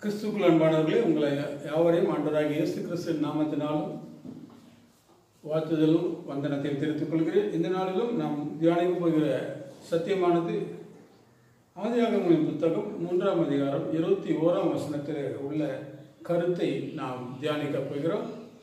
கிறிஸ்துக்குள் அன்பானவர்களே உங்களை யாவரையும் ஆண்டவராகிய இயேசு கிறிஸ்துவின் நாமத்தினாலும் வாழ்த்துதலும் வந்தனத்தையும் தெரிவித்துக் கொள்கிறேன் இந்த நாளிலும் நாம் தியானிக்க போகிற சத்தியமானது ஆதியாகமத்தின் புத்தகம் மூன்றாம் அதிகாரம் இருபத்தி ஓராம் வசனத்தில் உள்ள கருத்தை நாம் தியானிக்கப் போகிறோம்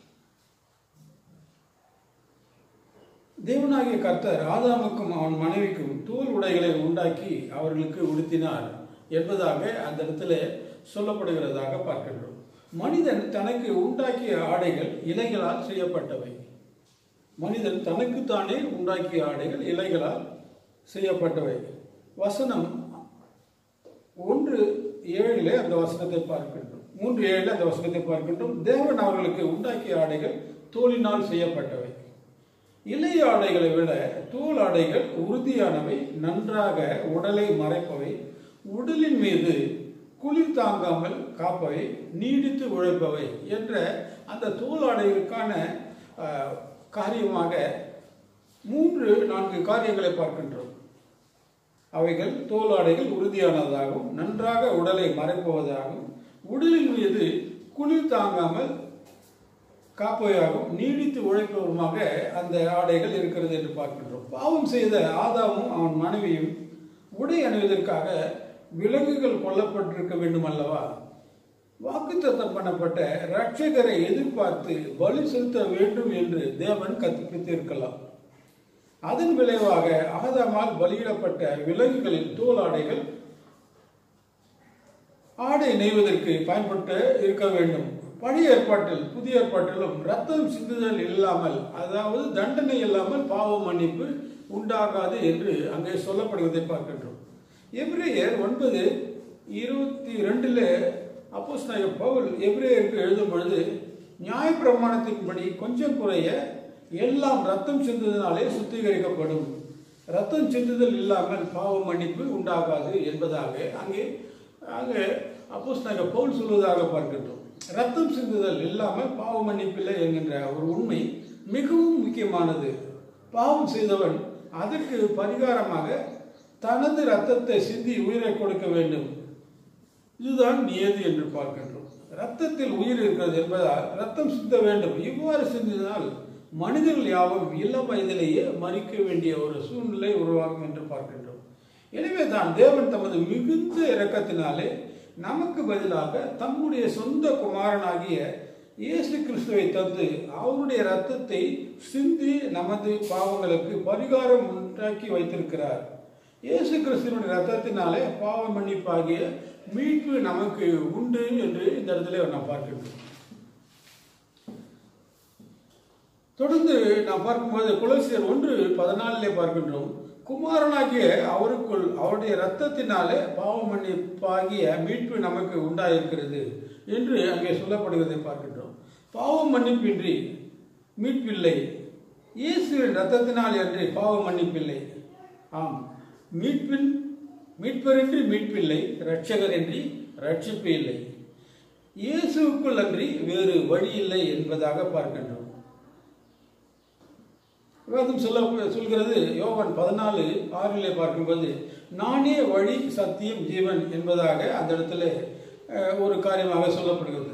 தேவனாகிய கர்த்தர் ஆதாமுக்கும் அவன் மனைவிக்கும் தோல் உடைகளை உண்டாக்கி அவர்களுக்கு உடுத்தினார் என்பதாக அந்த இடத்துல சொல்லப்படுகிறதாக பார்க்கின்றோம் மனிதன் தனக்கு உண்டாக்கிய ஆடைகள் இலைகளால் செய்யப்பட்டவை மனிதன் தனக்குத்தானே உண்டாக்கிய ஆடைகள் இலைகளால் செய்யப்பட்டவை வசனம் ஒன்று ஏழிலே அந்த வசனத்தை பார்க்கின்றோம் மூன்று ஏழில் அந்த வசனத்தை பார்க்கின்றோம் தேவன் அவர்களுக்கு உண்டாக்கிய ஆடைகள் தோலினால் செய்யப்பட்டவை இலை ஆடைகளை விட தோல் ஆடைகள் உறுதியானவை நன்றாக உடலை மறைப்பவை உடலின் மீது குளிர் தாங்காமல் காப்பவை நீடித்து உழைப்பவை என்ற அந்த தோல் ஆடைகளுக்கான அஹ், காரியமாக மூன்று நான்கு காரியங்களை பார்க்கின்றோம் அவைகள் தோல் ஆடைகள் உறுதியானதாகவும் நன்றாக உடலை மறைப்பவதாகவும் உடலின் மீது குளிர் தாங்காமல் காப்பையாகவும் நீடித்து உழைப்பவருமாக அந்த ஆடைகள் இருக்கிறது என்று பார்க்கின்றோம் பாவம் செய்த ஆதாமும் அவன் மனைவியும் உடை அணிவதற்காக விலங்குகள் கொல்லப்பட்டிருக்க வேண்டும் அல்லவா வாக்குத்தத்தம் பண்ணப்பட்ட இரட்சகரை எதிர்பார்த்து பலி செலுத்த வேண்டும் என்று தேவன் கற்பித்திருக்கலாம் அதன் விளைவாக ஆதாமால் பலியிடப்பட்ட விலங்குகளின் தோல் ஆடைகள் ஆடை நெய்வதற்கு பயன்பட்டு இருக்க வேண்டும் பழைய ஏற்பாட்டில் புதிய ஏற்பாட்டிலும் ரத்தம் சிந்துதல் இல்லாமல் அதாவது தண்டனை இல்லாமல் பாவ மன்னிப்பு உண்டாகாது என்று அங்கே சொல்லப்படுவதை பார்க்கின்றோம் எபிரேயர் ஒன்பது இருபத்தி ரெண்டுல அப்போஸ் பவுல் எபிரேயருக்கு எழுதும் பொழுது நியாயப்பிரமாணத்தின்படி கொஞ்சம் குறைய எல்லாம் ரத்தம் சிந்துதனாலே சுத்திகரிக்கப்படும் ரத்தம் சிந்துதல் இல்லாமல் பாவ மன்னிப்பு உண்டாகாது என்பதாக அங்கே அங்கே அப்போஸ் பவுல் சொல்வதாக பார்க்கின்றோம் ரத்தம் சிந்துதல் இல்லாமல் பாவ மன்னிப்பில்லை என்கின்ற ஒரு உண்மை மிகவும் முக்கியமானது பாவம் செய்தவன் அதற்கு பரிகாரமாக தனது ரத்தத்தை சிந்தி உயிரை கொடுக்க வேண்டும் இதுதான் நியதி என்று பார்க்கின்றோம் ரத்தத்தில் உயிர் இருக்கிறது என்பதால் ரத்தம் சிந்த வேண்டும் இவ்வாறு சிந்தினால் மனிதர்கள் யாவும் இளம் வயதிலேயே மறிக்க வேண்டிய ஒரு சூழ்நிலை உருவாகும் என்று பார்க்கின்றோம் எனவே தான் தேவன் தமது மிகுந்த இரக்கத்தினாலே நமக்கு பதிலாக தம்முடைய சொந்த குமாரனாகிய இயேசு கிறிஸ்துவை தந்து அவருடைய இரத்தத்தை சிந்தி நமது பாவங்களுக்கு பரிகாரம் உண்டாக்கி வைத்திருக்கிறார் இயேசு கிறிஸ்துவனுடைய ரத்தத்தினாலே பாவ மன்னிப்பாகிய மீட்பு நமக்கு உண்டு என்று இந்த இடத்துல நாம் பார்க்கின்றோம் தொடர்ந்து நாம் பார்க்கும்போது குலசியர் ஒன்று பதினாலிலே பார்க்கின்றோம் குமாரனாகிய அவருக்குள் அவருடைய இரத்தத்தினாலே பாவ மன்னிப்பாகிய மீட்பு நமக்கு உண்டாயிருக்கிறது என்று அங்கே சொல்லப்படுவதை பார்க்கின்றோம் பாவ மன்னிப்பின்றி மீட்பில்லை இயேசுவின் இரத்தத்தினால் என்று பாவ மன்னிப்பில்லை ஆம் மீட்பின் மீட்பரின்றி மீட்பில்லை இரட்சகரின்றி ரட்சிப்பு இல்லை இயேசுவுக்குள் அன்றி வேறு வழி இல்லை என்பதாக பார்க்கின்றோம் வேதம் சொல்ல சொல்கிறது யோவான் பதினாலு ஆறிலே பார்க்கும்போது நானே வழி சத்தியம் ஜீவன் என்பதாக அந்த இடத்துல அஹ், ஒரு காரியமாக சொல்லப்படுகிறது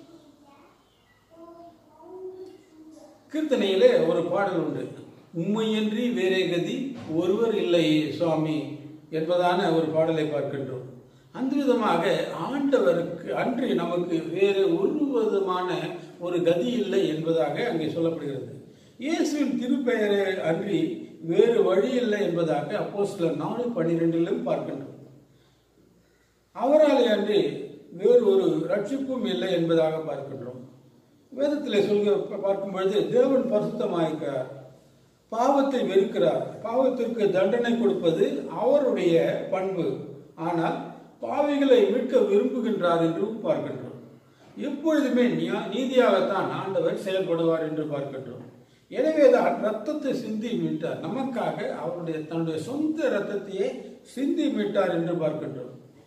கீர்த்தனையிலே ஒரு பாடல் உண்டு உண்மையின்றி வேறே கதி ஒருவர் இல்லை சுவாமி என்பதான ஒரு பாடலை பார்க்கின்றோம் அந்த விதமாக ஆண்டவருக்கு அன்றி நமக்கு வேறு ஒரு விதமான ஒரு கதி இல்லை என்பதாக அங்கே சொல்லப்படுகிறது இயேசுவின் திருப்பெயரை அன்றி வேறு வழி இல்லை என்பதாக அப்போ சில நாலு பன்னிரெண்டிலும் பார்க்கின்றோம் அவராலே அன்றி வேறு ஒரு ரட்சிப்பும் இல்லை என்பதாக பார்க்கின்றோம் வேதத்தில் சொல்க பார்க்கும் பொழுது தேவன் பரிசுத்தமாயிருக்கிறார் பாவத்தை வெறுக்கிறார் பாவத்திற்கு தண்டனை கொடுப்பது அவருடைய பண்பு ஆனால் பாவிகளை மீட்க விரும்புகின்றார் என்றும் பார்க்கின்றோம் எப்பொழுதுமே நியா- நீதியாகத்தான் ஆண்டவர் செயல்படுவார் என்று பார்க்கின்றோம் எனவேதான் ரத்தத்தை சிந்தி மீட்டார் நமக்காக அவருடைய தன்னுடைய சொந்த ரத்தத்தையே சிந்தி மீட்டார் என்று பார்க்கின்றோம்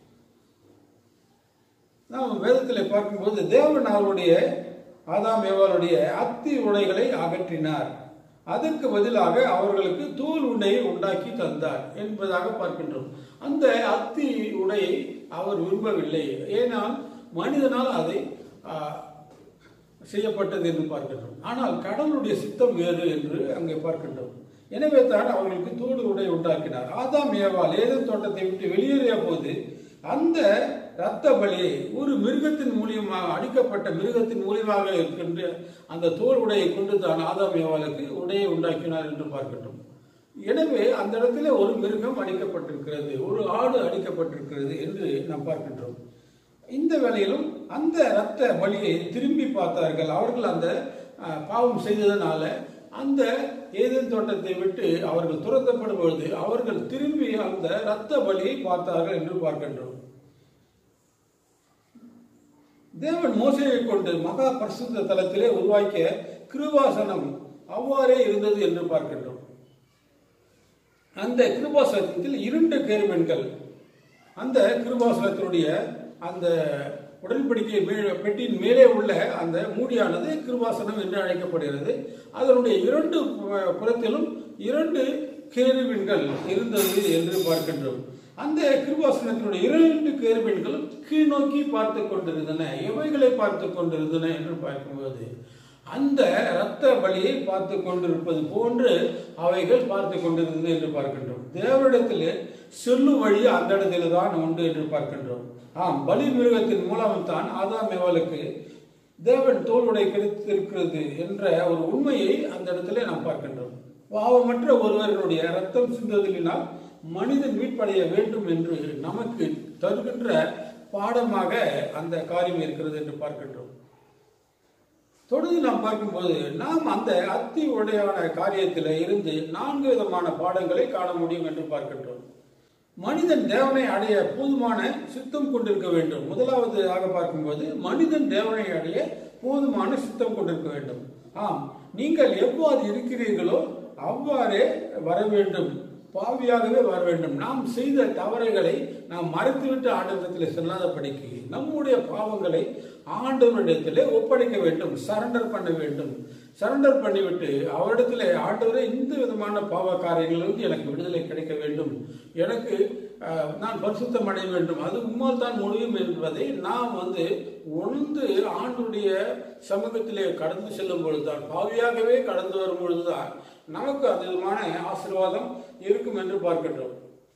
நாம் வேதத்தில் பார்க்கும்போது தேவன் அவருடைய ஆதாம் ஏவாளுடைய அத்தி உடைகளை அகற்றினார் அதற்கு பதிலாக அவர்களுக்கு தோல் உடையை உண்டாக்கி தந்தார் என்பதாக பார்க்கின்றோம் அந்த அத்தி உடையை அவர் விரும்பவில்லை ஏனால் மனிதனால் அதை ஆ, செய்யப்பட்டது என்று பார்க்கின்றோம் ஆனால் கடவுளுடைய சித்தம் வேறு என்று அங்கே பார்க்கின்றோம் எனவே தான் அவர்களுக்கு தோடு உடை உண்டாக்கினார் ஆதாம் ஏவாள் ஏதேன் தோட்டத்தை விட்டு வெளியேறிய போது அந்த இரத்த பலியை ஒரு மிருகத்தின் மூலியமாக அடிக்கப்பட்ட மிருகத்தின் மூலியமாக இருக்கின்ற அந்த தோல் உடையை கொண்டு தான் ஆதாம் ஏவாளுக்கு உடையை உண்டாக்கினார் என்று பார்க்கட்டும் எனவே அந்த இடத்துல ஒரு மிருகம் அடிக்கப்பட்டிருக்கிறது ஒரு ஆடு அடிக்கப்பட்டிருக்கிறது என்று நாம் பார்க்கின்றோம் இந்த வேளையிலும் அந்த இரத்த பலியை திரும்பி பார்த்தார்கள் அவர்கள் அந்த அஹ், பாவம் செய்ததனால அந்த ஏதேன் தோட்டத்தை விட்டு அவர்கள் துரத்தப்படும் பொழுது அவர்கள் திரும்பி அந்த இரத்த பலியை பார்த்தார்கள் என்று பார்க்கின்றோம் தேவன் மோசையை கொண்டு மகா பரிசுத்த தலத்திலே உருவாக்கிய கிருபாசனம் அவ்வாறே இருந்தது என்று பார்க்கின்றோம் அந்த கிருபாசனத்தில் இரண்டு கேருபெண்கள் அந்த கிருபாசனத்தினுடைய அந்த உடன்படிக்கை மே பெட்டியின் மேலே உள்ள அந்த மூடியானது கிருபாசனம் என்று அழைக்கப்படுகிறது அதனுடைய இரண்டு பு- புறத்திலும் இரண்டு கேருவின்கள் இருந்தது என்று பார்க்கின்றோம் அந்த கிருபாசனத்தினுடைய இரண்டு கேருவின்களும் கீழ் நோக்கி பார்த்து கொண்டிருந்தன எவைகளை பார்த்து கொண்டிருந்தன என்று பார்க்கும்போது அந்த இரத்த பலியை பார்த்து கொண்டிருப்பது போன்று அவைகள் பார்த்து கொண்டிருந்தது என்று பார்க்கின்றோம் தேவனிடத்திலே செல்லும் வழி அந்த இடத்துல தான் உண்டு என்று பார்க்கின்றோம் ஆம் பலி மிருகத்தின் மூலம் தான் ஆதாம் ஏவாளுக்கு தேவன் தோளுடை கிடைத்திருக்கிறது என்ற ஒரு உண்மையை அந்த இடத்துல நாம் பார்க்கின்றோம் பாவமற்ற ஒருவருடைய ரத்தம் சிந்துவதினால் மனிதன் மீட்படைய வேண்டும் என்று நமக்கு தருகின்ற பாடமாக அந்த காரியம் இருக்கிறது என்று பார்க்கின்றோம் தொடர்ந்து நாம் பார்க்கும்போது நாம் அந்த அத்தி உடையான காரியத்தில் இருந்து நான்கு விதமான பாடங்களை காண முடியும் என்று பார்க்கின்றோம் மனிதன் தேவனை அடைய போதுமான சித்தம் கொண்டிருக்க வேண்டும் முதலாவது ஆக பார்க்கும்போது மனிதன் தேவனை அடைய போதுமான சித்தம் கொண்டிருக்க வேண்டும் ஆம் நீங்கள் எவ்வாறு இருக்கிறீர்களோ அவ்வாறே வர வேண்டும் பாவியாகவே வர வேண்டும் நாம் செய்த தவறுகளை நாம் மறைத்துவிட்டு ஆண்டவரிடத்தில் செல்லாதபடிக்கு நம்முடைய பாவங்களை ஆண்டவரிடத்திலே ஒப்படைக்க வேண்டும் சரண்டர் பண்ண வேண்டும் சரண்டர் பண்ணிவிட்டு அவரிடத்திலே ஆண்டவரே இந்த விதமான பாவ காரியங்களிலிருந்து எனக்கு விடுதலை கிடைக்க வேண்டும் எனக்கு அஹ், நான் பரிசுத்தம் அடைய வேண்டும் அது உம்மால் தான் முடியும் என்பதை நாம் வந்து உணர்ந்து ஆண்டுடைய சமூகத்திலே கடந்து செல்லும் பொழுதுதான் பாவியாகவே கடந்து வரும் பொழுதுதான் நமக்கு அந்த விதமான ஆசீர்வாதம் இருக்கும் என்று பார்க்கின்றோம்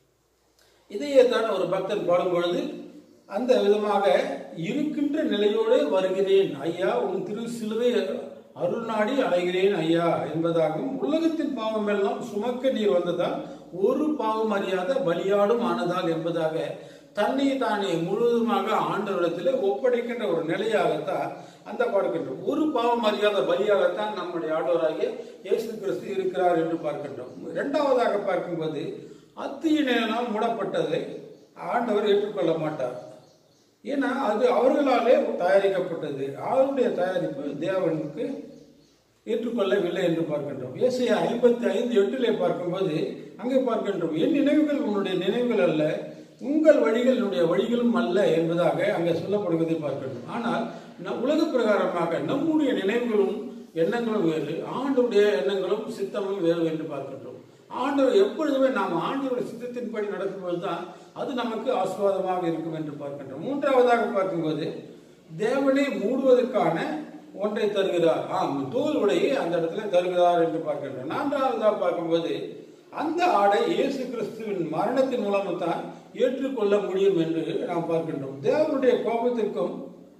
இதையே தான் ஒரு பக்தன் பாடும் பொழுது அந்த விதமாக இருக்கின்ற நிலையோடு வருகிறேன் ஐயா உன் திரு சிலுவை அருள் நாடி அடைகிறேன் ஐயா என்பதாகவும் உலகத்தின் பாவம் எல்லாம் சுமக்க நீர் வந்ததால் ஒரு பாவம் அறியாத பலியாடும் ஆனதால் என்பதாக தன்னை தானே முழுவதுமாக ஆண்டவரிடத்தில் ஒப்படைக்கின்ற ஒரு நிலையாகத்தான் அந்த பார்க்கின்றோம் ஒரு பாவம் அறியாத பலியாகத்தான் நம்முடைய ஆண்டவராகிய இயேசு கிறிஸ்து இருக்கிறார் என்று பார்க்கின்றோம் இரண்டாவதாக பார்க்கும்போது அத்தியினால் மூடப்பட்டதை ஆண்டவர் ஏற்றுக்கொள்ள மாட்டார் ஏன்னா அது அவர்களாலே தயாரிக்கப்பட்டது அவருடைய தயாரிப்பு தேவனுக்கு ஏற்றுக்கொள்ளவில்லை என்று பார்க்கின்றோம் ஏசையா ஐம்பத்தி ஐந்து எட்டிலே பார்க்கும்போது அங்கே பார்க்கின்றோம் என் நினைவுகள் உன்னுடைய நினைவுகள் அல்ல உங்கள் வழிகள் என்னுடைய வழிகளும் அல்ல என்பதாக அங்கே சொல்லப்படுவதை பார்க்கின்றோம் ஆனால் ந- உலக பிரகாரமாக நம்முடைய நினைவுகளும் எண்ணங்களும் வேறு ஆண்டுடைய எண்ணங்களும் சித்தமும் வேறு என்று பார்க்கின்றோம் ஆண்டவர் எப்பொழுதுமே நாம் ஆண்டவருடைய சித்தத்தின்படி நடக்கும்போது தான் அது நமக்கு ஆசீர்வாதமாக இருக்கும் என்று பார்க்கின்றோம் மூன்றாவதாக பார்க்கும்போது தேவனை மூடுவதற்கான ஒன்றை தருகிறார் ஆம் தோல் உடையை அந்த இடத்துல தருகிறார் என்று பார்க்கின்றோம் நான்காவதாக பார்க்கும்போது அந்த ஆடை இயேசு கிறிஸ்துவின் மரணத்தின் மூலம் தான் ஏற்றுக்கொள்ள முடியும் என்று நாம் பார்க்கின்றோம் தேவனுடைய கோபத்திற்கும்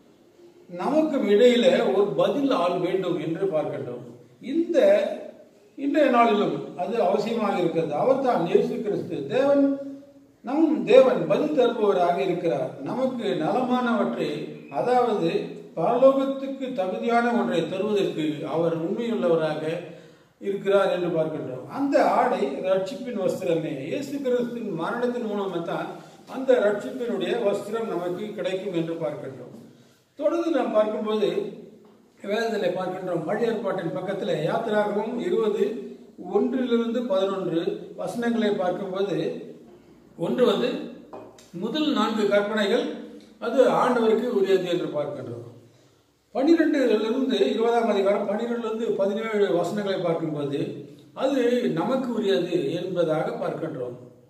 நமக்கும் இடையில ஒரு பதில் ஆள் வேண்டும் என்று பார்க்கின்றோம் இந்த இன்றைய நாளிலும் அது அவசியமாக இருக்கிறது அவர் தான் இயேசு கிறிஸ்து தேவன் நம் தேவன் பதில் தருபவராக இருக்கிறார் நமக்கு நலமானவற்றை அதாவது பரலோகத்துக்கு தகுதியான ஒன்றை தருவதற்கு அவர் உண்மையுள்ளவராக இருக்கிறார் என்று பார்க்கின்றோம் அந்த ஆடை ரட்சிப்பின் வஸ்திரமே இயேசு கிறிஸ்துவின் மரணத்தின் மூலமாக தான் அந்த ரட்சிப்பினுடைய வஸ்திரம் நமக்கு கிடைக்கும் என்று பார்க்கின்றோம் தொடர்ந்து நாம் பார்க்கும்போது வேதத்தில் பார்க்கின்றோம் பழைய ஏற்பாட்டின் பக்கத்தில் யாத்திராகவும் இருபது ஒன்றிலிருந்து பதினொன்று வசனங்களை பார்க்கும்போது ஒன்று வந்து முதல் நான்கு கற்பனைகள் அது ஆண்டவருக்கு உரியது என்று பார்க்கின்றோம் பன்னிரெண்டிலிருந்து இருபதாம் அதிகாரம் பன்னிரெண்டிலிருந்து பதினேழு வசனங்களை பார்க்கும்போது அது நமக்கு உரியது என்பதாக பார்க்கின்றோம்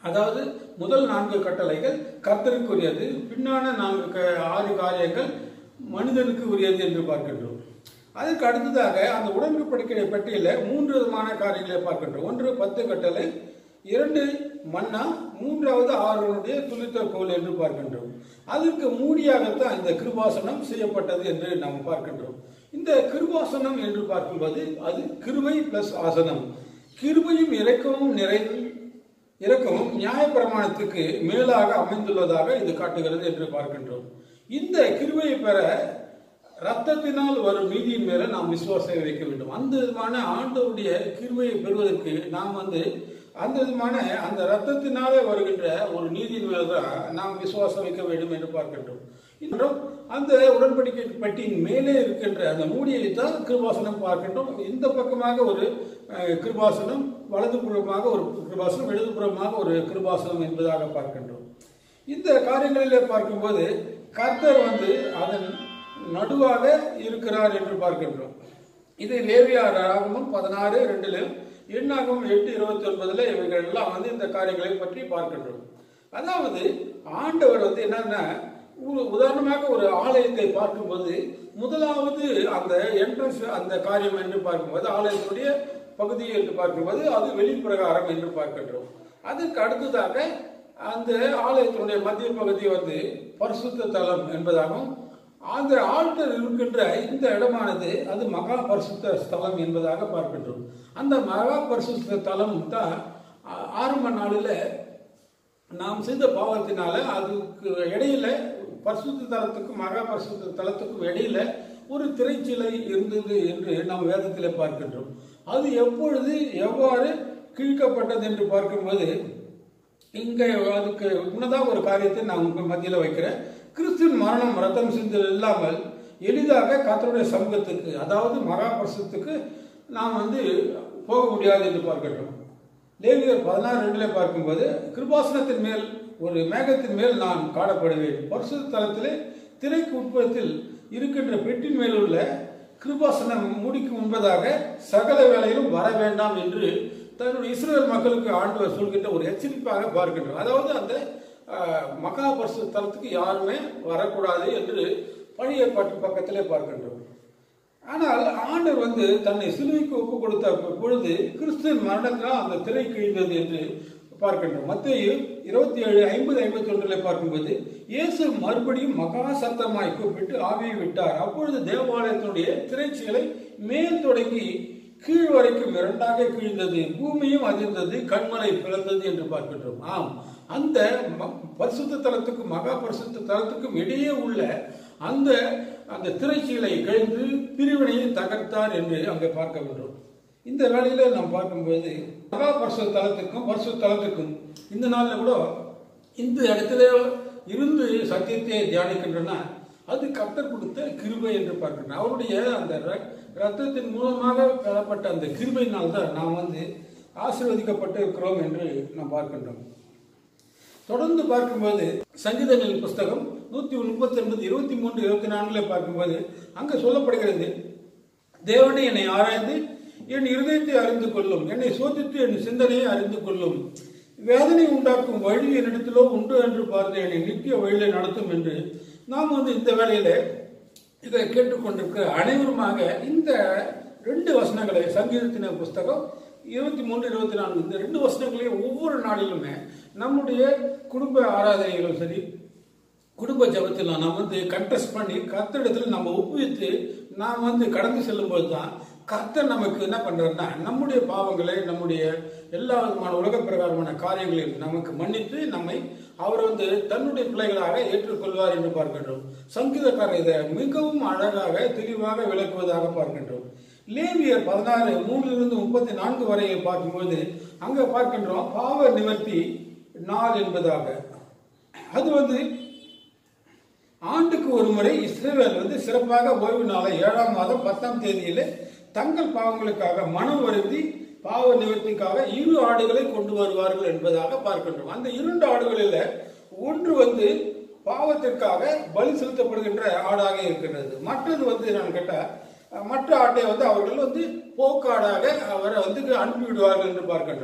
அதாவது முதல் நான்கு கட்டளைகள் கர்த்தருக்குரியது பின்னான நான்கு க- ஆறு காரியங்கள் மனிதனுக்கு உரியது என்று பார்க்கின்றோம் அதற்கு அடுத்ததாக அந்த உடன்படிக்கை பட்டியலில் மூன்று விதமான காரியங்களை பார்க்கின்றோம் ஒன்று பத்து கட்டளை இரண்டு மன்னா மூன்றாவது ஆறுவனுடைய துளித்த கோல் என்று பார்க்கின்றோம் அதற்கு மூடியாகத்தான் இந்த கிருபாசனம் செய்யப்பட்டது என்று நாம் பார்க்கின்றோம் இந்த கிருபாசனம் என்று பார்க்கும்போது அது கிருபை பிளஸ் ஆசனம் கிருபையும் இறக்கமும் நிறை இரக்கமும் நியாயப்பிரமாணத்துக்கு மேலாக அமைந்துள்ளதாக இது காட்டுகிறது என்று பார்க்கின்றோம் இந்த கிருபையை பெற ரத்தத்தினால் வரும் நீதியின் மேல நாம் விசுவாசம் வைக்க வேண்டும் அந்த விதமான ஆண்டவருடைய கிருபையை பெறுவதற்கு நாம் வந்து அந்த விதமான அந்த ரத்தத்தினாலே வருகின்ற ஒரு நீதியின் மேல தான் நாம் விசுவாசம் வைக்க வேண்டும் என்று பார்க்கின்றோம் இன்றும் அந்த உடன்படிக்கை பெட்டியின் மேலே இருக்கின்ற அந்த மூடியை தான் கிருபாசனம் பார்க்கின்றோம் இந்த பக்கமாக ஒரு அஹ், கிருபாசனம் வலதுபுறமாக ஒரு கிருபாசனம் இடதுபுறமாக ஒரு கிருபாசனம் என்பதாக பார்க்கின்றோம் இந்த காரியங்களிலே பார்க்கும்போது கர்த்தர் வந்து அதன் நடுவாக இருக்கிறார் என்று பார்க்கின்றோம் இது லேவியார் ஆகமும் பதினாறு ரெண்டிலும் எண்ணாகவும் எட்டு இருபத்தி ஒன்பதுல இவைகள் எல்லாம் வந்து இந்த காரியங்களை பற்றி பார்க்கின்றோம் அதாவது ஆண்டவர் வந்து என்னன்னா ஒரு உதாரணமாக ஒரு ஆலயத்தை பார்க்கும்போது முதலாவது அந்த என்ட்ரன்ஸ் அந்த காரியம் என்று பார்க்கும்போது ஆலயத்துடைய பகுதி என்று பார்க்கும்போது அது வெளிப்பிரகாரம் என்று பார்க்கின்றோம் அதற்கு அடுத்ததாக அந்த ஆலயத்தினுடைய மத்திய பகுதி வந்து பரிசுத்த தலம் என்பதாகவும் அந்த ஆல்டர் இருக்கின்ற இந்த இடமானது அது மகா பரிசுத்த ஸ்தலம் என்பதாக பார்க்கின்றோம் அந்த மகா பரிசுத்த தலம் தான் ஆ- ஆரம்ப நாளில் நாம் செய்த பாவத்தினால அதுக்கு இடையில பரிசுத்த தலத்துக்கும் மகா பரிசுத்த தலத்துக்கும் இடையில ஒரு திரைச்சிலை இருந்தது என்று நாம் வேதத்தில் பார்க்கின்றோம் அது எப்பொழுது எவ்வாறு கிழிக்கப்பட்டது என்று பார்க்கும்போது இங்கே அதுக்கு முன்னதாக ஒரு காரியத்தை நான் உங்கள் மத்தியில் வைக்கிறேன் கிறிஸ்துவின் மரணம் ரத்தம் சிந்தல் இல்லாமல் எளிதாக கர்த்தருடைய சமூகத்துக்கு அதாவது மகாபரிசத்துக்கு நாம் வந்து போக முடியாது என்று பார்க்கின்றோம் லேவியர் பதினாறு ரெண்டில் பார்க்கும்போது கிருபாசனத்தின் மேல் ஒரு மேகத்தின் மேல் நான் காணப்படுவேன் பரிசுத்த தலத்திலே திரைக்கு உட்புறத்தில் இருக்கின்ற பெட்டின் மேல் உள்ள கிருபாசனம் முடிக்கு முன்பதாக சகல வேலையிலும் வர வேண்டாம் என்று தன்னுடைய இஸ்ரேல் மக்களுக்கு ஆண்டவர் சொல்கின்ற ஒரு எச்சரிப்பாக பார்க்கின்றோம் அதாவது அந்த ஆஹ், மகா பரிசுத்த தலத்துக்கு யாருமே வரக்கூடாது என்று பழைய ஏற்பாட்டு பக்கத்திலே பார்க்கின்றோம் ஆனால் ஆண்டவர் வந்து தன்னை சிலுவைக்கு ஒப்பு கொடுத்த பொழுது கிறிஸ்துவின் மரணத்தினால் அந்த திரை கிழிந்தது என்று பார்க்கின்றோம் மத்திய இருபத்தி ஏழு ஐம்பது ஐம்பத்தி ஒன்றில் பார்க்கும்போது இயேசு மறுபடியும் மகா சத்தமாய் கூப்பிட்டு ஆவியை விட்டார் அப்பொழுது தேவாலயத்தினுடைய திரைச்சீலை மேல் தொடங்கி கீழ் வரைக்கும் இரண்டாக கிழிந்தது பூமியும் அதிர்ந்தது கண்மலை பிளந்தது என்று பார்க்கின்றோம் ஆம் அந்த ம- பரிசுத்த தலத்துக்கும் மகா பரிசுத்த தலத்துக்கும் இடையே உள்ள அந்த அந்த திரைச்சீலை கழிந்து பிரிவினையை தகர்த்தார் என்று அங்கே பார்க்க வேண்டும் இந்த வேளையில நாம் பார்க்கும்போது மகா பரிசுத்த தலத்துக்கும் பரிசுத்த தலத்துக்கும் இந்த நாளில் கூட இந்த இடத்துல இருந்து சத்தியத்தை தியானிக்கின்றன அது கர்த்தர் கொடுத்த கிருபை என்று பார்க்கின்றோம் அவருடைய அந்த ர- ரத்தத்தின் மூலமாக பெறப்பட்ட அந்த கிருபையினால் தான் நாம் வந்து ஆசீர்வதிக்கப்பட்டு இருக்கிறோம் என்று நாம் பார்க்கின்றோம் தொடர்ந்து பார்க்கும்போது சங்கீதங்கள் புஸ்தகம் நூத்தி முப்பத்தி ஒன்பது இருபத்தி மூன்று இருபத்தி நான்குல பார்க்கும்போது அங்க சொல்லப்படுகிறது தேவனே என்னை ஆராய்ந்து என் இருதயத்தை அறிந்து கொள்ளும் என்னை சோதித்து என் சிந்தனையை அறிந்து கொள்ளும் வேதனை உண்டாக்கும் வழி என்னிடத்திலோ உண்டு என்று பார்த்து என்னை நித்திய வழியில நடத்தும் என்று நாம் வந்து இந்த வேளையில இதை கேட்டுக்கொண்டிருக்கிற அனைவருமாக இந்த ரெண்டு வசனங்களை சங்கீதத்தின புஸ்தகம் இருபத்தி மூன்று இருபத்தி நான்கு இந்த ரெண்டு வசனங்களையும் ஒவ்வொரு நாளிலுமே நம்முடைய குடும்ப ஆராதனைகளும் சரி குடும்ப ஜபத்தில் நாம் வந்து கண்டெஸ்ட் பண்ணி கர்த்தரிடத்தில் நம்ம ஒப்புவித்து நாம் வந்து கடந்து செல்லும்போது தான் கர்த்தர் நமக்கு என்ன பண்றாருன்னா நம்முடைய பாவங்களை நம்முடைய எல்லா விதமான உலக பிரகாரமான காரியங்களையும் நமக்கு மன்னித்து நம்மை அவர் வந்து தன்னுடைய பிள்ளைகளாக ஏற்றுக்கொள்வார் என்று பார்க்கின்றோம் சங்கீதக்காரர் இதை மிகவும் அழகாக தெளிவாக விளக்குவதாக பார்க்கின்றோம் லேவியர் பதினாறு மூணிலிருந்து முப்பத்தி நான்கு வரை பார்க்கும்போது அங்க பார்க்கின்றோம் பாவ நிவர்த்தி நாள் என்பதாக அது வந்து ஆண்டுக்கு ஒரு முறை இஸ்ரேல் வந்து சிறப்பாக ஓய்வு நாளை ஏழாம் மாதம் பத்தாம் தேதியில தங்கள் பாவங்களுக்காக மனம் வருந்தி பாவ நிவர்த்திக்காக இரு ஆடுகளை கொண்டு வருவார்கள் என்பதாக பார்க்கின்றோம் அந்த இரண்டு ஆடுகளில் ஒன்று வந்து பாவத்திற்காக பலி செலுத்தப்படுகின்ற ஆடாக இருக்கின்றது மற்றது வந்து நான் கேட்டா மற்ற ஆட்டை வந்து அவர்கள் வந்து போக்காடாக அவரை வந்து அனுப்பி விடுவார்கள் என்று பார்க்கின்றோம்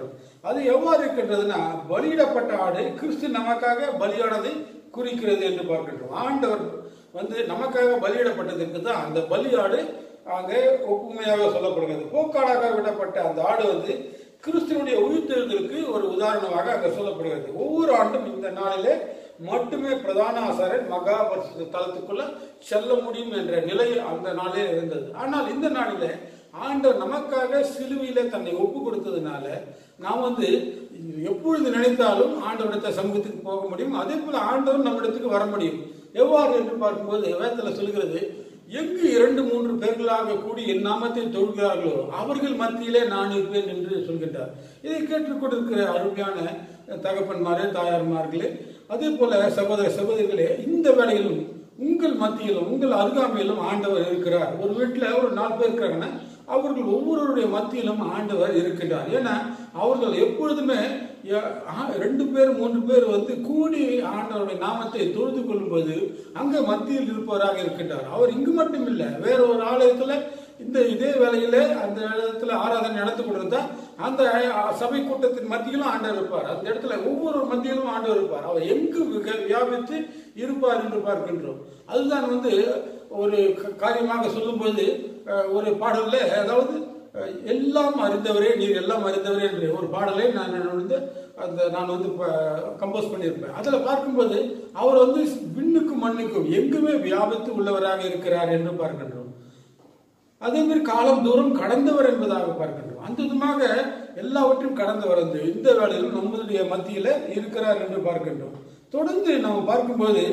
அது எவ்வாறு இருக்கின்றதுன்னா பலியிடப்பட்ட ஆடு கிறிஸ்து நமக்காக பலியானதை குறிக்கிறது என்று பார்க்கின்றோம் ஆண்டவர் வந்து நமக்காக பலியிடப்பட்டதற்கு தான் அந்த பலியாடு அங்கே ஒப்புமையாக சொல்லப்படுகிறது போக்காடாக விடப்பட்ட அந்த ஆடு வந்து கிறிஸ்துவனுடைய உயிர்த்தெழுதலுக்கு ஒரு உதாரணமாக அங்கே சொல்லப்படுகிறது ஒவ்வொரு ஆண்டும் இந்த நாளிலே மட்டுமே பிரதான ஆசாரர் மகா பரிசுத்த தலத்துக்குள்ள செல்ல முடியும் என்ற நிலை அந்த நாளிலே இருந்தது ஆனால் இந்த நாளிலே ஆண்டவர் நமக்காக சிலுவையில தன்னை ஒப்பு கொடுத்ததுனால நாம் வந்து எப்பொழுது நினைத்தாலும் ஆண்டவரிடத்த சமூகத்துக்கு போக முடியும் அதே போல ஆண்டவர் நம்மிடத்துக்கு வர முடியும் எவ்வாறு என்று பார்க்கும்போது வேதத்தில் சொல்கிறது எங்கு இரண்டு மூன்று பேர்களாக கூடி என் நாமத்தை தொழுகிறார்களோ அவர்கள் மத்தியிலே நான் இருப்பேன் என்று சொல்கின்றார் இதை கேட்டுக்கொண்டிருக்கிற அருமையான தகப்பன்மாரே தாயார்மார்களே அதே போல சகோதர சகோதரிகளே இந்த வேளையிலும் உங்கள் மத்தியிலும் உங்கள் அருகாமையிலும் ஆண்டவர் இருக்கிறார் ஒரு வீட்டில் ஒரு நாலு பேர் இருக்கிறாங்கன்னா அவர்கள் ஒவ்வொருவருடைய மத்தியிலும் ஆண்டவர் இருக்கின்றார் ஏன்னா அவர்கள் எப்பொழுதுமே எ- ஆ- ரெண்டு பேர் மூன்று பேர் வந்து கூடி ஆண்டவருடைய நாமத்தை தொழுது கொள்ளும்போது அங்கே மத்தியில் இருப்பவராக இருக்கின்றார் அவர் இங்கு மட்டும் இல்லை வேற ஒரு ஆலயத்துல இந்த இதே வேளையில அந்த இடத்துல ஆராதனை நடத்தி கொண்டிருந்தா அந்த அஹ், சபை கூட்டத்தின் மத்தியிலும் ஆண்டவர் இருப்பார் அந்த இடத்துல ஒவ்வொரு மத்தியிலும் ஆண்டவர் இருப்பார் அவர் எங்கு விக- வியாபித்து இருப்பார் என்று பார்க்கின்றோம் அதுதான் வந்து ஒரு க- காரியமாக சொல்லும்போது அஹ், ஒரு பாடல்ல அதாவது அஹ், எல்லாம் அறிந்தவரே நீர் எல்லாம் அறிந்தவரே என்று ஒரு பாடலை நான் நான் வந்து அந்த நான் வந்து கம்போஸ் பண்ணியிருப்பேன் அதில் பார்க்கும்போது அவர் வந்து விண்ணுக்கும் மண்ணுக்கும் எங்குமே வியாபித்து உள்ளவராக இருக்கிறார் என்று பார்க்கின்றோம் அதே மாதிரி காலம் தூரம் கடந்தவர் என்பதாக பார்க்கின்றோம் அந்த விதமாக எல்லாவற்றையும் கடந்தவர் வந்து இந்த வேளையில் நம்மளுடைய மத்தியில இருக்கிறார் என்று பார்க்கின்றோம் தொடர்ந்து நாம் பார்க்கும்போது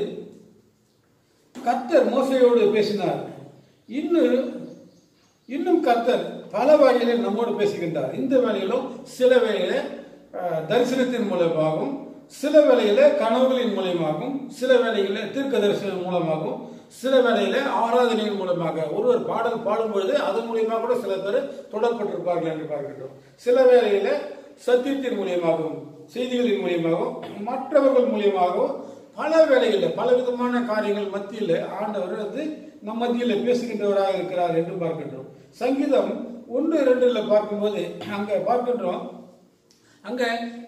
கர்த்தர் மோசையோடு பேசினார் இன்னும் இன்னும் கர்த்தர் பல வகையில் நம்மோடு பேசுகின்றார் இந்த வேளையிலும் சில வேளையில அஹ், தரிசனத்தின் மூலமாகவும் சில வேளையில கனவுகளின் மூலமாகவும் சில வேளையில தீர்க்க தரிசனம் மூலமாகவும் சில வேளையில ஆராதனையின் மூலமாக ஒருவர் பாடல் பாடும்பொழுது அதன் மூலியமாக கூட சில பேர் தொடர்பட்டிருப்பார்கள் என்று பார்க்கின்றோம் சில வேளையில சத்தியத்தின் மூலியமாகவும் செய்திகளின் மூலியமாகவும் மற்றவர்கள் மூலியமாகவும் பல வேளைகளில் பல விதமான காரியங்கள் மத்தியில் ஆண்டவர் வந்து நம் மத்தியில் பேசுகின்றவராக இருக்கிறார் என்று பார்க்கின்றோம் சங்கீதம் ஒன்று இரண்டுல பார்க்கும்போது அங்க பார்க்கின்றோம் அங்க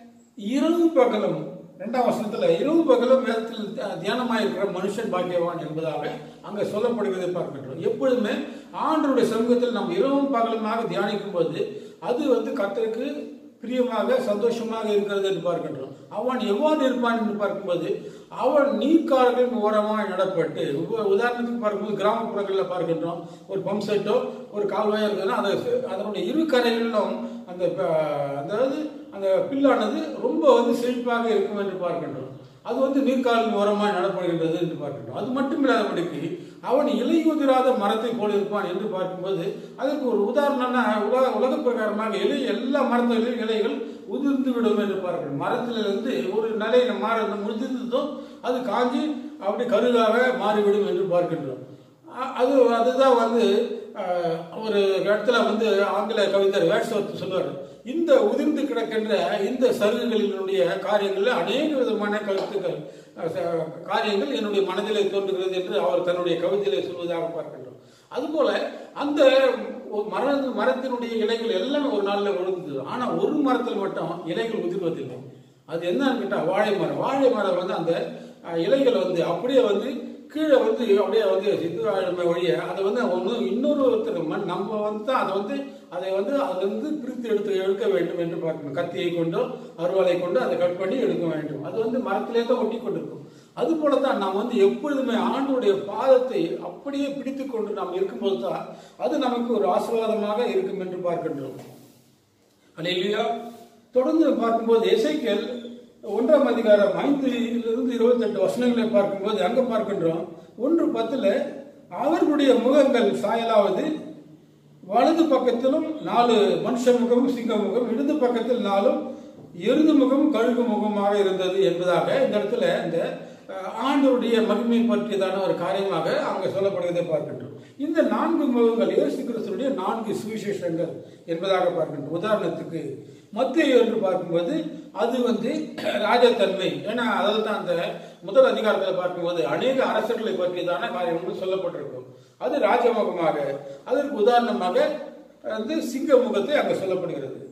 இரவு பகலும் இரண்டாம் வசனத்துல இரவு பகலும் வேதத்தில் த- தியானமாயிருக்கிற மனுஷன் பாக்கியவான் என்பதாக அங்க சொல்லப்படுவதை பார்க்கின்றோம் எப்பொழுதுமே ஆண்டருடைய சமூகத்தில் நாம் இரவும் பகலுமாக தியானிக்கும் போது அது வந்து கர்த்தருக்கு பிரியமாக சந்தோஷமாக இருக்கிறது என்று பார்க்கின்றோம் அவன் எவ்வாறு இருப்பான் என்று பார்க்கும்போது அவன் நீர்க்கால்களின் ஓரமாக நடப்பட்டு உப- உதாரணத்துக்கு பார்க்கும்போது கிராமப்புறங்களில் பார்க்கின்றோம் ஒரு பம்ப் செட்டோ ஒரு கால்வாயோ இருக்குதுன்னா அதை அதனுடைய இரு கரைகளிலும் அந்த ப- அதாவது அந்த பில்லானது ரொம்ப வந்து செழிப்பாக இருக்கும் என்று பார்க்கின்றோம் அது வந்து நீர்க்காலின் ஓரமாக நடப்படுகின்றது என்று பார்க்கின்றோம் அது மட்டும் இல்லாதபடிக்கு அவன் இலையுதிராத மரத்தை போல இருப்பான் என்று பார்க்கும்போது அதற்கு ஒரு உதாரணம்னா உலக உலக பிரகாரமாக இலை எல்லா மரத்திலும் இலைகள் உதிர்ந்து விடும் என்று பார்க்கிறோம் மரத்திலிருந்து ஒரு நிலையில மாற முடிந்ததும் அது காஞ்சி அப்படி கருகாக மாறிவிடும் என்று பார்க்கின்றோம் அ- அது அதுதான் வந்து அஹ், ஒரு இடத்துல வந்து ஆங்கில கவிஞர் வேட்ஸ்வர்த் சொல்லுவார் இந்த உதிர்ந்து கிடக்கின்ற இந்த சருகுகளினுடைய காரியங்களில் அநேக விதமான கருத்துக்கள் அஹ், ச- காரியங்கள் என்னுடைய மனதிலே தோன்றுகிறது என்று அவர் தன்னுடைய கவிதையிலே சொல்வதாக பார்க்கின்றோம் அதுபோல அந்த ஒரு மர மரத்தினுடைய இலைகள் எல்லாமே ஒரு நாளில் விழுந்தது ஆனா ஒரு மரத்தில் மட்டும் இலைகள் உதிர்வதில்லை அது என்னன்னு கேட்டா வாழை மரம் வாழை மரம் வந்து அந்த அஹ், இலைகள் வந்து அப்படியே வந்து கீழே வந்து அப்படியே வந்து சித்துவாழமை ஒழிய அதை வந்து ஒன்று இன்னொரு ஒருத்தர் மண் நம்ம வந்து தான் அதை வந்து அதை வந்து அதிலிருந்து பிரித்து எடுத்து எடுக்க வேண்டும் என்று பார்க்கணும் கத்தியை கொண்டோ அருவாளை கொண்டு அதை கட் பண்ணி எடுக்க வேண்டும் அது வந்து மரத்திலே தான் ஒட்டி கொண்டிருக்கும் அது போல தான் நாம் வந்து எப்பொழுதுமே ஆண்டுடைய பாதத்தை அப்படியே பிடித்து கொண்டு நாம் இருக்கும்போது தான் அது நமக்கு ஒரு ஆசீர்வாதமாக இருக்கும் என்று பார்க்கின்றோம் அல்லேலூயா தொடர்ந்து பார்க்கும்போது எசைக்கேல் ஒன்றாம் அதிகாரம் ஐந்திலிருந்து இருபத்தெட்டு வசனங்களை பார்க்கும்போது அங்க பார்க்கின்றோம் ஒன்று பத்துல அவர்களுடைய முகங்கள் சாயலாவது வலது பக்கத்திலும் நாலு மனுஷ முகமும் சிங்க முகம் இடது பக்கத்தில் நாலும் எருது முகம் கழுகு முகமாக இருந்தது என்பதாக இந்த இடத்துல இந்த அஹ், ஆண்டவருடைய மகிமை பற்றியதான ஒரு காரியமாக அங்க சொல்லப்படுவதை பார்க்கின்றோம் இந்த நான்கு முகங்கள் இயேசு கிறிஸ்துடைய நான்கு சுவிசேஷங்கள் என்பதாக பார்க்கின்றோம் உதாரணத்துக்கு மத்திய என்று பார்க்கும்போது அது வந்து ராஜத்தன்மை ஏன்னா அதில் தான் அந்த முதல் அதிகாரத்தில் பார்க்கும்போது அநேக அரசர்களை பற்றியதான காரியங்கள் சொல்லப்பட்டிருக்கும் அது ராஜமுகமாக அதற்கு உதாரணமாக வந்து சிங்க முகத்தை அங்கே சொல்லப்படுகிறது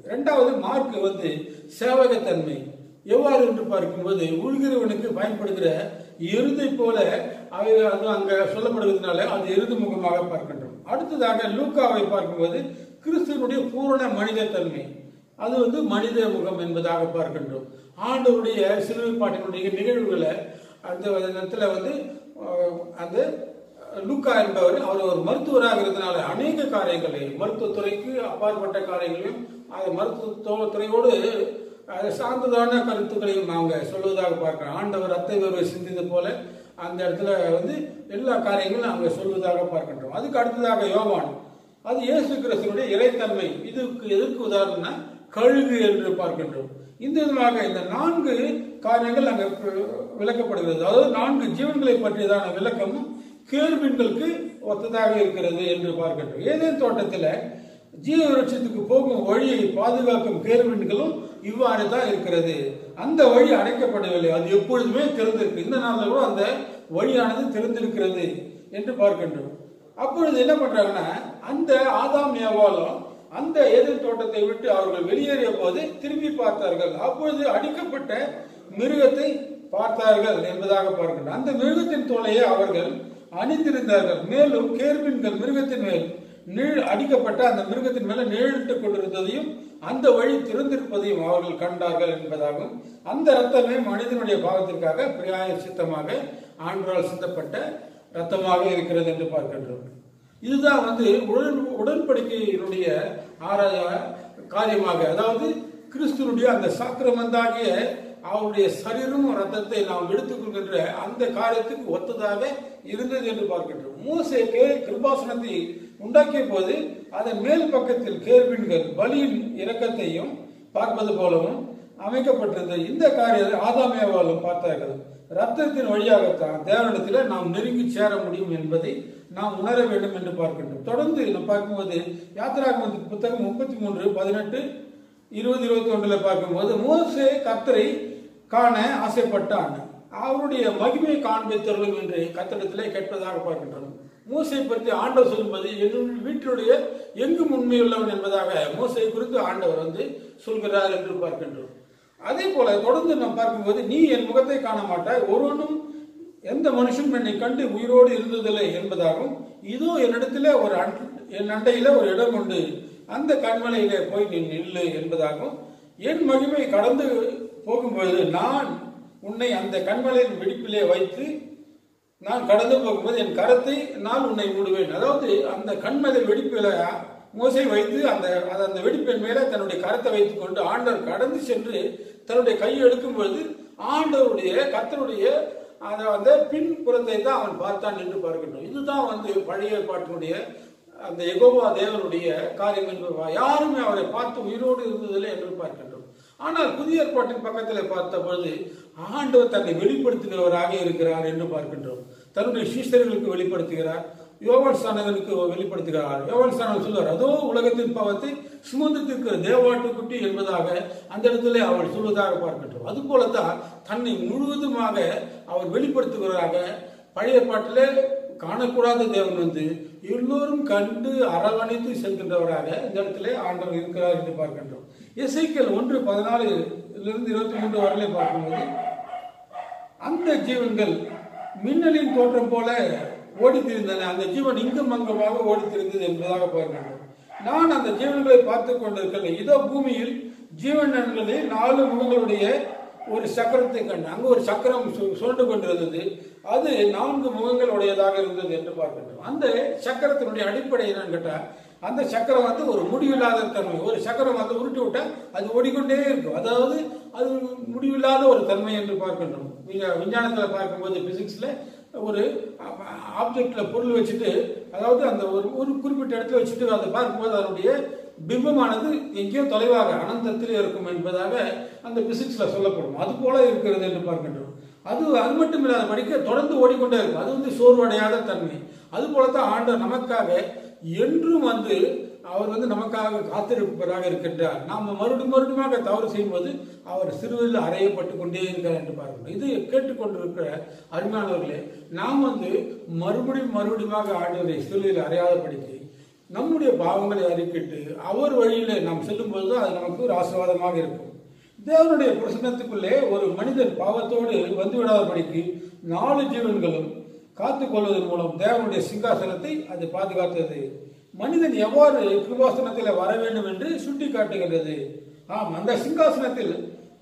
ரெண்டாவது மார்க் வந்து சேவகத்தன்மை எவ்வாறு என்று பார்க்கும்போது உள்கிறவனுக்கு பயன்படுகிற எருதை போல அவை அது அங்க சொல்லப்படுவதனால அது எருது முகமாக பார்க்கின்றோம் அடுத்ததாக லூக்காவை பார்க்கும்போது கிறிஸ்துவனுடைய பூரண மனித தன்மை அது வந்து மனித முகம் என்பதாக பார்க்கின்றோம் ஆண்டவருடைய சிலுவை பாட்டினுடைய நிகழ்வுகளை அந்த இடத்துல வந்து அஹ், அந்த லூக்கா என்பவர் அவர் ஒரு மருத்துவராக இருந்தனால அநேக காரியங்களை மருத்துவத்துறைக்கு அப்பாற்பட்ட காரியங்களையும் அது மருத்துவ துறையோடு அது சார்ந்ததான கருத்துக்களையும் அவங்க சொல்வதாக பார்க்கிறோம் ஆண்டவர் அத்தை ஒருவை சிந்தித்தது போல அந்த இடத்துல வந்து எல்லா காரியங்களும் அவங்க சொல்வதாக பார்க்கின்றோம் அதுக்கு அடுத்ததாக யோவான் அது இயேசு கிறிஸ்துவனுடைய இறைத்தன்மை இதுக்கு எதற்கு உதாரணம்னா கழுகு என்று பார்க்கின்றோம் இந்த விதமாக இந்த நான்கு காரியங்கள் அங்கே விளக்கப்படுகிறது அதாவது நான்கு ஜீவன்களை பற்றியதான விளக்கமும் கேர்பின்களுக்கு ஒத்ததாக இருக்கிறது என்று பார்க்கின்றோம் ஏதேன் தோட்டத்தில் ஜீவ விருட்சத்துக்கு போகும் வழியை பாதுகாக்கும் கேர்வின்களும் இவ்வாறு தான் இருக்கிறது அந்த வழி அடைக்கப்படவில்லை அது எப்பொழுதுமே திறந்திருக்கு இந்த நாளில் கூட அந்த வழியானது திறந்திருக்கிறது என்று பார்க்கின்றோம் அப்பொழுது என்ன பண்றாங்கன்னா அந்த ஆதாம் ஏவாலும் அந்த ஏதேன் தோட்டத்தை விட்டு அவர்கள் வெளியேறிய போது திரும்பி பார்த்தார்கள் அப்பொழுது அடிக்கப்பட்ட மிருகத்தை பார்த்தார்கள் என்பதாக பார்க்கின்றோம் அந்த மிருகத்தின் தோலையை அவர்கள் அணிந்திருந்தார்கள் மேலும் கேர்பின்கள் மிருகத்தின் மேல் நிழல் அடிக்கப்பட்ட அந்த மிருகத்தின் மேல நிழலிட்டுக் கொண்டிருந்ததையும் அந்த வழி திறந்திருப்பதையும் அவர்கள் கண்டார்கள் என்பதாகும் அந்த ரத்தமே மனிதனுடைய பாவத்திற்காக பிரியாய சித்தமாக ஆண்டவரால் சிந்தப்பட்ட ரத்தமாக இருக்கிறது என்று பார்க்கின்றோம் இதுதான் வந்து உடன் உடன்படிக்கையினுடைய ஆராய காரியமாக அதாவது கிறிஸ்துவனுடைய அந்த சாக்கிரமந்தாகிய அவருடைய சரீரமும் ரத்தத்தை நாம் எடுத்துக்கொள்கின்ற அந்த காரியத்துக்கு ஒத்ததாக இருந்தது என்று பார்க்கின்றோம் மூசே கே கிருபாசனத்தை உண்டாக்கிய போது அதன் மேல் பக்கத்தில் கேர்பின்கள் பலியின் இரக்கத்தையும் பார்ப்பது போலவும் அமைக்கப்பட்டிருந்தது இந்த காரியம் ஆதாமியாவாலும் பார்த்தார்கள் ரத்தத்தின் வழியாகத்தான் தேவனிடத்தில் நாம் நெருங்கி சேர முடியும் என்பதை நாம் உணர வேண்டும் என்று பார்க்கின்றோம் தொடர்ந்து நாம் பார்க்கும்போது யாத்திராகம புத்தகம் முப்பத்தி மூன்று பதினெட்டு இருபது இருபத்தி ஒன்றுல பார்க்கும்போது மோசே கத்தரை காண ஆசைப்பட்டான் அவருடைய மகிமை காண்பித்தருளும் என்று கத்தடத்திலே கேட்பதாக பார்க்கின்றோம் மூசை பற்றி ஆண்டவர் சொல்லும்போது என்னுடைய வீட்டினுடைய எங்கும் உண்மையுள்ளவன் என்பதாக மூசை குறித்து ஆண்டவர் வந்து சொல்கிறார் என்று பார்க்கின்றோம் அதே போல தொடர்ந்து நாம் பார்க்கும்போது நீ என் முகத்தை காண மாட்டாய் ஒருவனும் எந்த மனுஷனும் என்னை கண்டு உயிரோடு இருந்ததில்லை என்பதாகவும் இதோ என்னிடத்துல ஒரு அன்- என் அண்டையில ஒரு இடம் உண்டு அந்த கண்மலையிலே போய் நீ நில்லு என்பதாகவும் என் மகிமை கடந்து போகும்பொழுது நான் உன்னை அந்த கண்மலையின் வெடிப்பிலே வைத்து நான் கடந்து போகும்போது என் கரத்தை நான் உன்னை மூடுவேன் அதாவது அந்த கண்மலை வெடிப்பில மோசை வைத்து அந்த அது அந்த வெடிப்பின் மேல தன்னுடைய கரத்தை வைத்துக் கொண்டு ஆண்டவர் கடந்து சென்று தன்னுடைய கையை எடுக்கும் பொழுது ஆண்டவருடைய கர்த்தருடைய அந்த அந்த பின்புறத்தை தான் அவன் பார்த்தான் என்று பார்க்கின்றோம் இதுதான் வந்து பழைய ஏற்பாட்டினுடைய அந்த எகோவா தேவனுடைய காரியம் என்று பா- யாருமே அவரை பார்த்து உயிரோடு இருந்ததில்லை என்று பார்க்கின்றோம் ஆனால் புதிய ஏற்பாட்டின் பக்கத்தில் பார்த்த பொழுது ஆண்டவர் தன்னை வெளிப்படுத்துகிறவராக இருக்கிறார் என்று பார்க்கின்றோம் தன்னுடைய சீஷர்களுக்கு வெளிப்படுத்துகிறார் யோவான் ஸ்தானகனுக்கு வெளிப்படுத்துகிறார் யோவான் ஸ்தானகன் சொல்வார் அதோ உலகத்தின் பாவத்தை சுமந்து தீர்க்கிற தேவாட்டுக்குட்டி என்பதாக அந்த இடத்துல அவர் சொல்வதாக பார்க்கின்றோம் அது போலத்தான் தன்னை முழுவதுமாக அவர் வெளிப்படுத்துகிறவராக பழைய பாட்டிலே காணக்கூடாத தேவன் வந்து எல்லோரும் கண்டு அரவணைத்து செல்கின்றவராக இந்த இடத்துல ஆண்டவர் இருக்கிறார் என்று பார்க்கின்றோம் எசைக்கல் ஒன்று பதினாலிலிருந்து இருபத்தி மூன்று வரையிலே பார்க்கும்போது அந்த ஜீவன்கள் மின்னலின் தோற்றம் போல ஓடித் திரிந்தன அந்த ஜீவன் இங்கும் அங்குமாக ஓடித் திரிந்தது என்பதாக பார்க்கின்றோம் நான் அந்த ஜீவன்களை பார்த்து கொண்டிருக்கல இதோ பூமியில் ஜீவன்களில் நாலு முகங்களுடைய ஒரு சக்கரத்தை கண்டு அங்கு ஒரு சக்கரம் சு- சுழண்டு கொண்டிருந்தது அது நான்கு முகங்கள் உடையதாக இருந்தது என்று பார்க்கின்றோம் அந்த சக்கரத்தினுடைய அடிப்படை என்னன்னு கேட்டா அந்த சக்கரம் வந்து ஒரு முடிவில்லாத தன்மை ஒரு சக்கரம் வந்து உருட்டி விட்டா அது ஓடிக்கொண்டே இருக்கும் அதாவது அது முடிவில்லாத ஒரு தன்மை என்று பார்க்கின்றோம் விஞ்ஞா- விஞ்ஞானத்துல பார்க்கும்போது பிசிக்ஸ்ல ஒரு ஆப்ஜெக்ட்ல பொருள் வச்சுட்டு அதாவது அந்த ஒரு ஒரு குறிப்பிட்ட இடத்துல வச்சுட்டு அதை பார்க்கும்போது அதனுடைய பிம்பமானது எங்கேயோ தொலைவாக அனந்தத்தில் இருக்கும் என்பதாக அந்த பிசிக்ஸ்ல சொல்லப்படும் அது போல இருக்கிறது என்று பார்க்கின்றோம் அது அது மட்டும் இல்லாத படிக்க தொடர்ந்து ஓடிக்கொண்டே இருக்கும் அது வந்து சோர்வடையாத தன்மை அது போலத்தான் ஆண்டவர் நமக்காக என்றும் வந்து அவர் வந்து நமக்காக காத்திருப்பவராக இருக்கின்றார் நாம் மறுபடியும் மறுபடியும் தவறு செய்யும்போது அவர் சிறுவில் அறையப்பட்டு கொண்டே இருக்கிறார் என்று பார்க்கணும் இது கேட்டுக்கொண்டிருக்கிற அருமையானவர்களே நாம் வந்து மறுபடியும் மறுபடியும் ஆண்டவரை சிறுவில் அறையாத படிக்க நம்முடைய பாவங்களை அறிக்கிட்டு அவர் வழியிலே நாம் செல்லும்போது தான் அது நமக்கு ஒரு ஆசீர்வாதமாக இருக்கும் தேவனுடைய பிரசன்னத்துக்குள்ளே ஒரு மனிதன் பாவத்தோடு வந்து விடாதபடிக்கு நாலு ஜீவன்களும் காத்துக் கொள்வதன் மூலம் தேவனுடைய சிங்காசனத்தை அது பாதுகாத்தது மனிதன் எவ்வாறு கிருபாசனத்தில் வர வேண்டும் என்று சுட்டி காட்டுகிறது ஆம் அந்த சிங்காசனத்தில்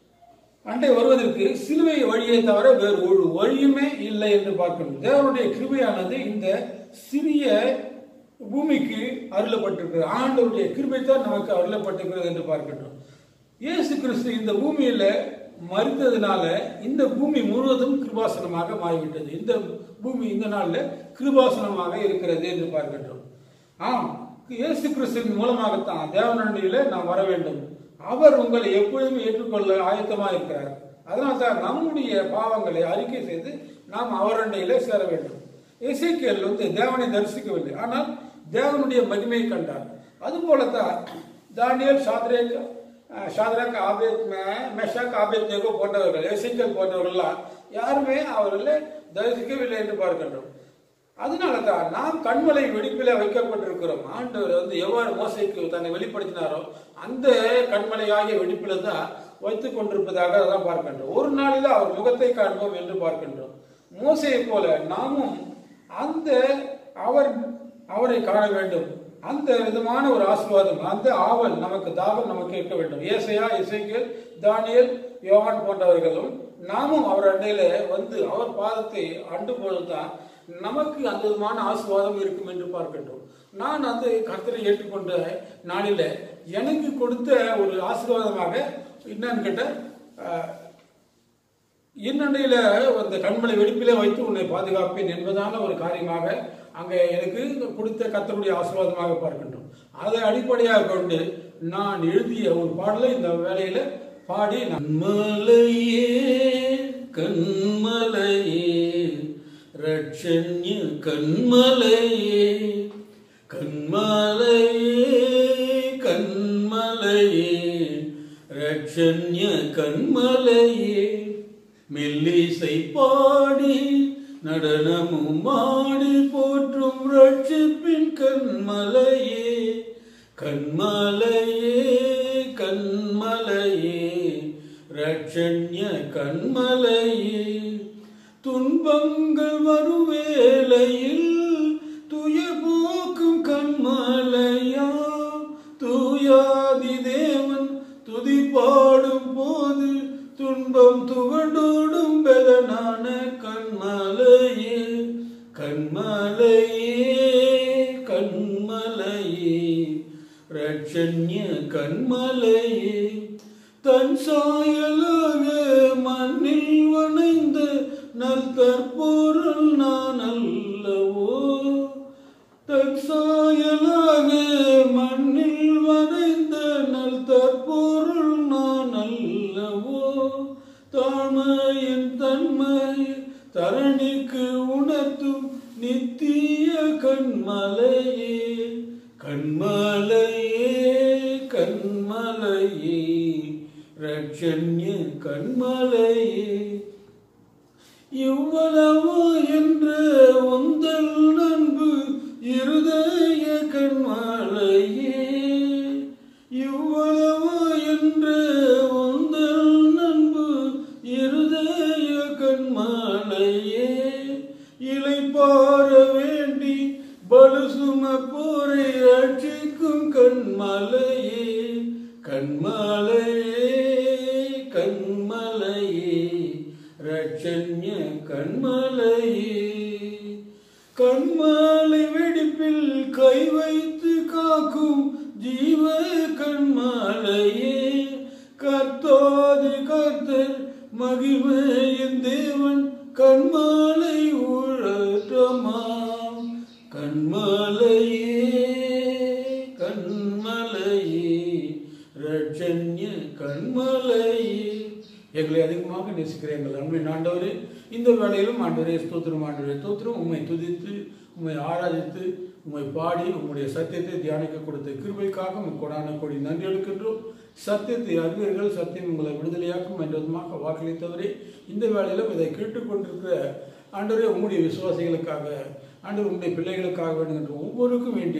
அண்டை வருவதற்கு சிலுவை வழியை தவிர வேறு ஒரு வழியுமே இல்லை என்று பார்க்கணும் தேவனுடைய கிருபையானது இந்த சிறிய பூமிக்கு அருளப்பட்டிருக்கிறது ஆண்டவருடைய கிருபை தான் நமக்கு அருளப்பட்டிருக்கிறது என்று பார்க்கணும் இயேசு கிறிஸ்து இந்த பூமியில மறித்ததுனால இந்த பூமி முழுவதும் கிருபாசனமாக மாறிவிட்டது இந்த பூமி இந்த நாள்ல கிருபாசனமாக இருக்கிறது என்று பார்க்கின்றோம் ஆம் இயேசு கிறிஸ்துவின் மூலமாகத்தான் தேவனண்டியில நாம் வர வேண்டும் அவர் உங்களை எப்பொழுதும் ஏற்றுக்கொள்ள ஆயத்தமாக இருக்கிறார் அதனால் தான் நம்முடைய பாவங்களை அறிக்கை செய்து நாம் அவரண்டையில சேர வேண்டும் எசேக்கியேல் வந்து தேவனை தரிசிக்கவில்லை ஆனால் தேவனுடைய மகிமையை கண்டார் அதுபோலத்தான் தானியல் சாத்ரேக் அஹ், ஷாத்ராக் ஆபேத் மே- மெஷாக் ஆபேத் நேகோ போன்றவர்கள் எசேக்கியேல் போன்றவர்கள்லாம் யாருமே அவர்களை தரிசிக்கவில்லை என்று பார்க்கின்றோம் அதனால தான் நாம் கண்மலை வெடிப்பில வைக்கப்பட்டிருக்கிறோம் ஆண்டவர் வந்து எவ்வாறு மோசைக்கு தன்னை வெளிப்படுத்தினாரோ அந்த கண்மலையாகிய வெடிப்பில தான் வைத்துக் கொண்டிருப்பதாக தான் பார்க்கின்றோம் ஒரு நாளில் அவர் முகத்தை காண்போம் என்று பார்க்கின்றோம் மோசையை போல நாமும் அந்த அவர் அவரை காண வேண்டும் அந்த விதமான ஒரு ஆசீர்வாதம் அந்த ஆவல் நமக்கு தாகம் நமக்கு இருக்க வேண்டும் ஏசையா இசைக்கேல் தானியல் யோவான் போன்றவர்களும் நாமும் அவர் அண்டையில வந்து அவர் பாதத்தை அண்டு பொழுதுதான் நமக்கு அந்த விதமான ஆசீர்வாதம் இருக்கும் என்று பார்க்கின்றோம் நான் அந்த கர்த்தரை ஏற்றுக்கொண்ட நாளில எனக்கு கொடுத்த ஒரு ஆசீர்வாதமாக என்னன்னு கேட்ட அஹ், என்னண்டையில அந்த கண்மலை வெடிப்பிலே வைத்து உன்னை பாதுகாப்பேன் என்பதான ஒரு காரியமாக அங்க எனக்கு கொடுத்த கர்த்தருடைய ஆசீர்வாதமாக பார்க்கின்றோம் அதை அடிப்படையாக கொண்டு நான் எழுதிய ஒரு பாடலை இந்த வேலையில பாடி நன்மலையே கண்மலையே ரட்சண்ய கண்மலையே கண்மலையே கண்மலையே ரட்சண்ய கண்மலையே மெல்லிசை பாடி நடனமும் ஆடி போற்றும் ரட்சிப்பின் கண்மலையே கண்மலையே கண்மலையே ரட்சண்ய கண்மலையே துன்பங்கள் வரும் வேளையில் துயர் போக்கும் கண்மலையா தூயாதி தேவன் துதி பாடும் போது துன்பம் துவண்டோடும் பெலனான கண்மலையே கண்மலையே கண்மலையே ரட்சண்ய கண்மலையே தன் சாயலாக மண்ணில் வணைந்த நல் தற்பொருள் நான் அல்லவோ தன் சாயலாக மண்ணில் வரைந்த நல் தற்பொருள் நான் அல்லவோ தாழ்மையின் தன்மை தரணிக்கு உணர்த்தும் நித்திய கண்மலையே கண்மலையே கண்மலையே ரட்சண்ய கண்மலையே இவ்வளவு என்ற உந்தல் நண்பு இருதய கண்மலையே இவ்வளவு என்ற உந்தல் நண்பு இருதய கண்மலையே இலைப்பார வேண்டி பலுசும போரை ரட்சிக்கும் கண்மலையே கண்மலையே கண்மலையே ரட்சண்ய கண்மலையே கண்மலை வெடிப்பில் கை வைத்து காக்கும் ஜீவ கண்மலையே கர்த்தாதி கர்த்தர் மகிமையின் தேவன் கண்மலை உழற்றமாம் கண்மலையே கண்மலையே ரட்சண்ய கண்மலையே எங்களை அதிகமாக நேசிக்கிற எங்கள் அன்பின் ஆண்டவரே இந்த வேளையிலும் ஆண்டவரே ஸ்தோத்திரம் ஆண்டவரே ஸ்தோத்திரம் உம்மை துதித்து உம்மை ஆராதித்து உம்மை பாடி உம்முடைய சத்தியத்தை தியானிக்க கொடுத்த கிருபைக்காக உம் கொடான கொடி நன்றி எடுக்கின்றோம் சத்தியத்தை அறிவீர்கள் சத்தியம் உங்களை விடுதலையாக்கும் என்ற விதமாக வாக்களித்தவரே இந்த வேளையிலும் இதை கேட்டுக்கொண்டிருக்கிற ஆண்டவரே உம்முடைய விசுவாசிகளுக்காக ஆண்டவர் உம்முடைய பிள்ளைகளுக்காக வேண்டுகின்ற ஒவ்வொருக்கும் வேண்டிய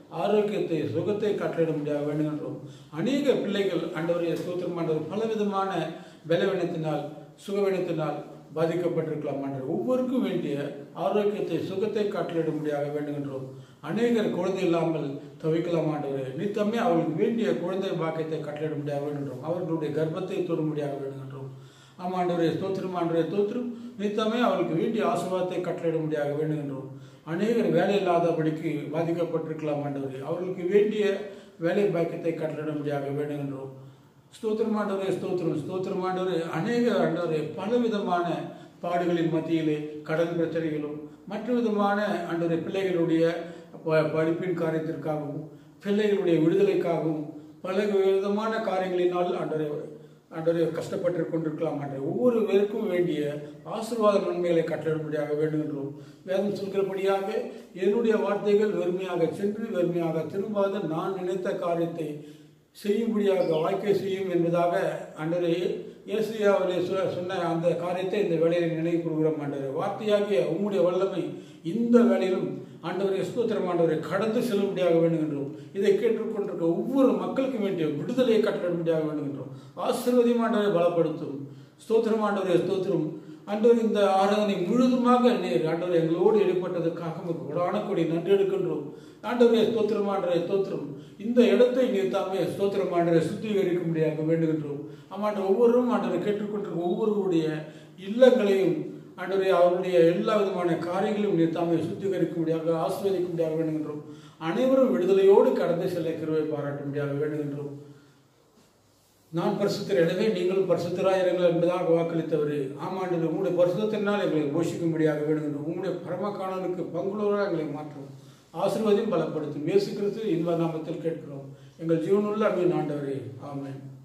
ஆரோக்கியத்தை சுகத்தை கட்டளிட முடியாக வேண்டுகின்றோம் அநேக பிள்ளைகள் ஆண்டவரைய ஸ்தோத்திரம் ஆண்டவர் பலவிதமான பலவீனத்தினால் சுகவீனத்தினால் பாதிக்கப்பட்டிருக்கலாம் ஆண்டவர் ஒவ்வொருக்கும் வேண்டிய ஆரோக்கியத்தை சுகத்தை காட்டலிட முடியாக வேண்டுகின்றோம் அநேகர் குழந்தை இல்லாமல் தவிக்கலாம் ஆண்டவரே நித்தமே அவர்களுக்கு வேண்டிய குழந்தை பாக்கியத்தை கட்டளிட முடியாக வேண்டுகின்றோம் அவர்களுடைய கர்ப்பத்தை தொடும்படியாக வேண்டுகின்றோம் ஆமா ஆண்டவரே ஸ்தோத்திரம் ஆண்டவரே ஸ்தோத்திரம் நித்தமே அவர்களுக்கு வேண்டிய ஆசீர்வாதத்தை கட்டளிட முடியாக வேண்டுகின்றோம் அநேகர் வேலை இல்லாதபடிக்கு பாதிக்கப்பட்டிருக்கலாம் ஆண்டவரே அவர்களுக்கு வேண்டிய வேலை பாக்கியத்தை கட்டளிட முடியாக வேண்டுகின்றோம் ஸ்தோத்திரம் ஆண்டவரே ஸ்தோத்திரம் ஸ்தோத்திரம் ஆண்டவரே அநேக ஆண்டவரே பலவிதமான பாடுகளின் மத்தியிலே கடன் பிரச்சனைகளும் மற்ற விதமான ஆண்டவரே பிள்ளைகளுடைய ப- படிப்பின் காரியத்திற்காகவும் பிள்ளைகளுடைய விடுதலைக்காகவும் பல விதமான காரியங்களினால் ஆண்டவரே ஆண்டவரே கஷ்டப்பட்டு கொண்டிருக்கலாம் ஆண்டவரே ஒவ்வொரு பேருக்கும் வேண்டிய ஆசீர்வாத நன்மைகளை கட்டளிடும்படியாக வேண்டுகின்றோம் வேதம் சொல்கிறபடியாக என்னுடைய வார்த்தைகள் வெறுமையாக சென்று வெறுமையாக திரும்பாத நான் நினைத்த காரியத்தை செய்யும்படியாக வாழ்க்கை செய்யும் என்பதாக அன்றரை இயேசுயாவிலே சொ- சொன்ன அந்த காரியத்தை இந்த வேலையில் நினைவு கூறுகிறோம் ஆண்டவரே வார்த்தையாகிய உம்முடைய வல்லமை இந்த வேலையிலும் ஆண்டவரை ஸ்தோத்திரம் ஆண்டவரை கடந்து செல்லும்படியாக வேண்டுகின்றோம் இதை கேட்டுக்கொண்டிருக்க ஒவ்வொரு மக்களுக்கும் வேண்டிய விடுதலையை கட்டளிடும்படியாக வேண்டுகின்றோம் ஆசீர்வதியும் ஆண்டவரை பலப்படுத்தும் ஸ்தோத்திரம் ஆண்டவரே ஸ்தோத்திரம் ஆண்டவர் இந்த ஆராதனை முழுதுமாக நீர் ஆண்டவர் எங்களோடு ஈடுபட்டதற்காக உமக்கு கொடான கொடி நன்றி எடுக்கின்றோம் ஆண்டவரே ஸ்தோத்திரம் ஆண்டவரே ஸ்தோத்திரம் இந்த இடத்தை நீர் தாமே ஸ்தோத்திரம் ஆண்டவரை சுத்திகரிக்கும்படியாக வேண்டுகின்றோம் ஆமாண்ட ஒவ்வொருவரும் ஆண்டவரை கேட்டுக்கொண்டிருக்க ஒவ்வொருவருடைய இல்லங்களையும் ஆண்டவரே அவருடைய எல்லா விதமான காரியங்களையும் நீர் தாமே சுத்திகரிக்கும்படியாக ஆஸ்வதிக்கும்படியாக வேண்டுகின்றோம் அனைவரும் விடுதலையோடு கடந்து செல்ல கிருவை பாராட்டும்படியாக வேண்டுகின்றோம் நான் பரிசுத்தர் எனவே நீங்களும் பரிசுத்தராயிருங்கள் என்பதாக வாக்களித்தவர் ஆமாண்டு உங்களுடைய பரிசுத்தினால் எங்களை போஷிக்கும்படியாக வேண்டுகின்றோம் உங்களுடைய பரமக்காணலுக்கு பங்குள்ளவராக எங்களை மாற்றும் ஆசீர்வாதையும் பலப்படுத்தும் இயேசு கிறிஸ்து இன்ப நாமத்தில் கேட்கிறோம் எங்கள் ஜீவனுள்ள அன்பு ஆண்டவரே ஆமென்